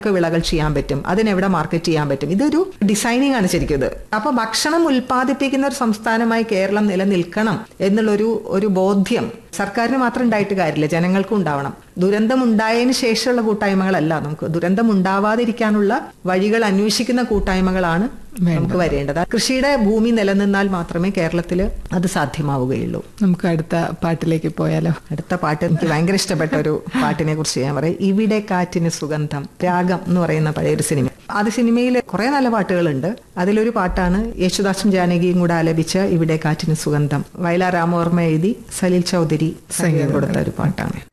ഒക്കെ വിളകൾ ചെയ്യാൻ പറ്റും അതിനെവിടെ മാർക്കറ്റ് ചെയ്യാൻ പറ്റും ഇതൊരു ഡിസൈനിങ് ആണ് ശരിക്കും ഇത് അപ്പൊ ഭക്ഷണം ഉൽപ്പാദിപ്പിക്കുന്ന ഒരു സംസ്ഥാനമായി കേരളം നിലനിൽക്കണം എന്നുള്ളൊരു ഒരു ബോധ്യം സർക്കാരിന് മാത്രം ഉണ്ടായിട്ട് കാര്യമില്ല ജനങ്ങൾക്കും ഉണ്ടാവണം ദുരന്തം ഉണ്ടായതിനു ശേഷമുള്ള കൂട്ടായ്മകളല്ല നമുക്ക് ദുരന്തം ഉണ്ടാവാതിരിക്കാനുള്ള വഴികൾ അന്വേഷിക്കുന്ന കൂട്ടായ്മകളാണ് നമുക്ക് വരേണ്ടത് കൃഷിയുടെ ഭൂമി നിലനിന്നാൽ മാത്രമേ കേരളത്തിൽ അത് സാധ്യമാവുകയുള്ളൂ നമുക്ക് അടുത്ത പാട്ടിലേക്ക് പോയാലോ അടുത്ത പാട്ട് എനിക്ക് ഭയങ്കര ഇഷ്ടപ്പെട്ട ഒരു പാട്ടിനെ കുറിച്ച് ഞാൻ പറയാം ഇവിടെ കാറ്റിന് സുഗന്ധം രാഗം എന്ന് പറയുന്ന പഴയൊരു സിനിമ അത് സിനിമയിൽ കുറെ നല്ല പാട്ടുകളുണ്ട് അതിലൊരു പാട്ടാണ് യേശുദാസും ജാനകിയും കൂടെ ആലപിച്ച ഇവിടെ കാറ്റിന് സുഗന്ധം വയലാർ രാമവർമ്മ എഴുതി സലിൽ ചൗധരി സംഗീതം കൊടുത്ത ഒരു പാട്ടാണ്